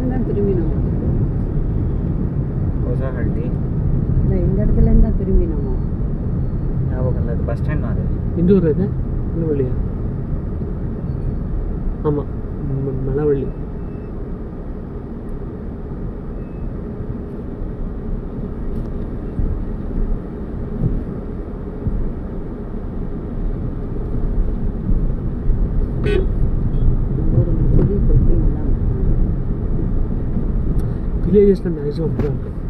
தான் திரும்பினோம் ಹೊಸಹಳ್ಳಿ இந்த இந்த இடத்துல இருந்து தான் திரும்பினோம் ஞாபகம் இல்லை அது பஸ் ஸ்டாண்ட் அது இந்த ஊர் இது மலவள்ளியா ஆமாம் மலவள்ளி ஒரு புதிய கொள்கை எல்லாம் வில்லேஜஸில் மேக்ஸிமம் அப்படி தான் இருக்கும்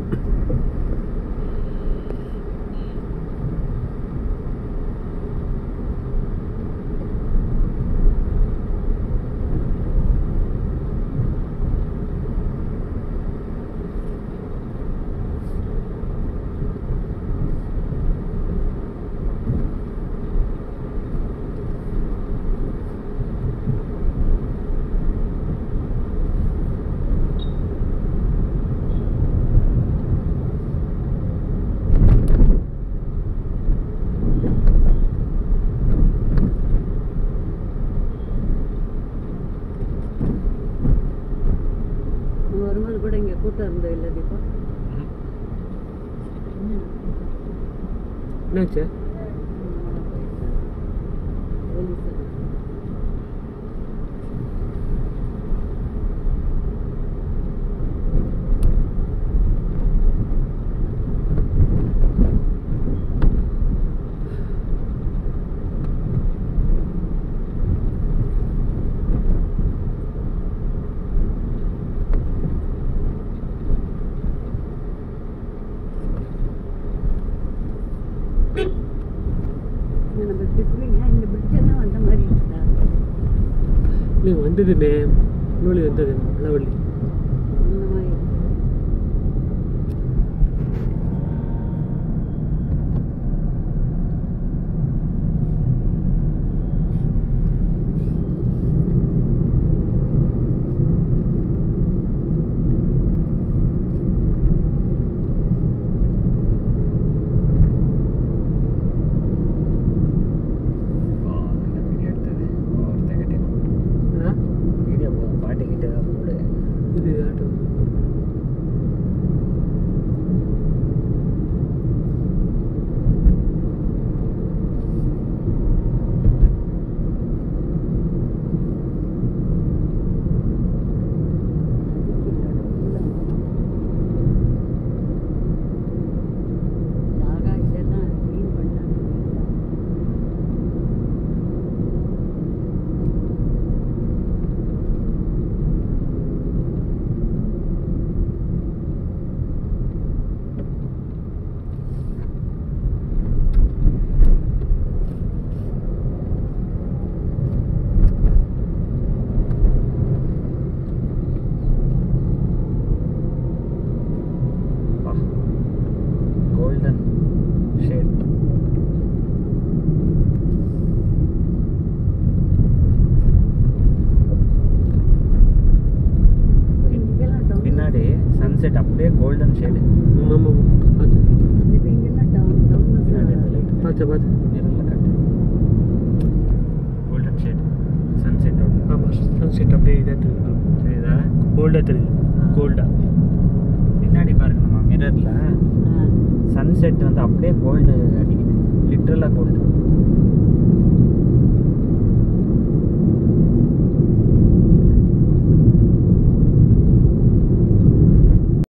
நம்ம வரும்போது கூட இங்கே கூட்டம் இருந்தது இல்லை தீபா என்னாச்சு போலீஸ் நம்ம இப்படி இந்த பிரிட்ஜ் எல்லாம் வந்த மாதிரி இருக்குதா இல்லை வந்ததுமே முன்னாடி வந்தது மலவள்ளி அந்த மாதிரி வீடியோ எடுத்தது ஒருத்தன் கிட்டே ஆ வீடியோ பாட்டு கிட்டே தான் போடு இது ஆட்டோ அழகா இதெல்லாம் க்ளீன் பண்ணாங்க கோல்டன் ஷேட் இங்கெல்லாம் டவுன் பின்னாடி சன்செட் அப்படியே கோல்டன் ஷேடு ஆமாம் பார்த்து இப்போ இங்கெல்லாம் டவுன் பின்னாடி அந்த டவுன் லைட் பார்த்து பார்த்து நிழல்ல காட்டு கோல்டன் ஷேட் சன்செட்டோட ஆமாம் சன்செட் அப்படியே இதாக தெரியுது தெரியுதா கோல்டாக தெரியுது கோல்டாக பின்னாடி பாருங்க நம்ம மிரர்ல சன்செட் வந்து அப்படியே கோல்டு அடிக்குது லிட்ரலாக கோல்டு